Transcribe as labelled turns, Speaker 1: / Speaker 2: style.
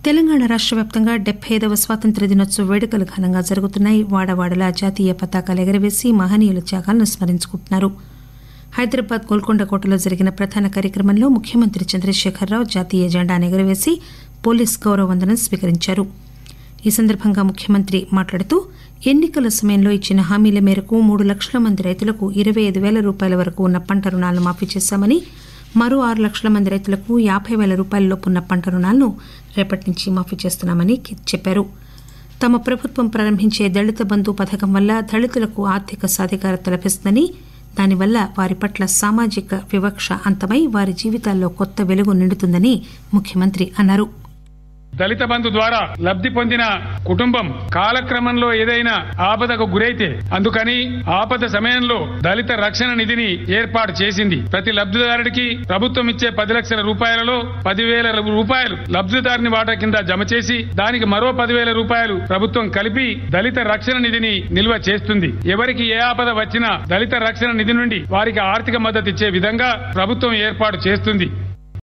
Speaker 1: తెలంగాణ రాష్ట్ర వ్యాప్తంగా డెబ్బై ఐదవ స్వాతంత్ర దినోత్సవ వేడుకలు ఘనంగా జరుగుతున్నాయి వాడవాడలా జాతీయ పతాకాలు ఎగరవేసి మహనీయుల త్యాగాలను స్మరించుకుంటున్నారు హైదరాబాద్ గోల్కొండ కోటలో జరిగిన ప్రధాన కార్యక్రమంలో ముఖ్యమంత్రి చంద్రశేఖరరావు జాతీయ జెండాను ఎగరవేసి పోలీస్ గౌరవ వందనం స్వీకరించారు ఈ సందర్భంగా ముఖ్యమంత్రి మాట్లాడుతూ ఎన్నికల సమయంలో ఇచ్చిన హామీల మేరకు మూడు లక్షల మంది రైతులకు ఇరవై ఐదు వేల రూపాయల వరకు ఉన్న పంట రుణాలను మాఫీ చేశామని మరో ఆరు లక్షల మంది రైతులకు యాభై వేల రూపాయల లోపు ఉన్న పంట రుణాలను రేపటి నుంచి మాఫీ చేస్తున్నామని చెప్పారు తమ ప్రభుత్వం ప్రారంభించే దళిత బంధు పథకం వల్ల దళితులకు ఆర్థిక సాధికారత లభిస్తుందని దానివల్ల వారి పట్ల సామాజిక వివక్ష అంతమై వారి జీవితాల్లో కొత్త వెలుగు నిండుతుందని ముఖ్యమంత్రి అన్నారు
Speaker 2: దళిత బంధు ద్వారా లబ్ధి పొందిన కుటుంబం కాలక్రమంలో ఏదైనా ఆపదకు గురైతే అందుకని ఆపద సమయంలో దళిత రక్షణ నిధిని ఏర్పాటు చేసింది ప్రతి లబ్ధిదారుడికి ప్రభుత్వం ఇచ్చే పది లక్షల రూపాయలలో పదివేల రూపాయలు లబ్ధిదారుని వాటా కింద జమ చేసి దానికి మరో పదివేల రూపాయలు ప్రభుత్వం కలిపి దళిత రక్షణ నిధిని నిల్వ చేస్తుంది ఎవరికి ఏ ఆపద వచ్చినా దళిత రక్షణ నిధి నుండి వారికి ఆర్థిక మద్దతు ఇచ్చే విధంగా ప్రభుత్వం ఏర్పాటు చేస్తుంది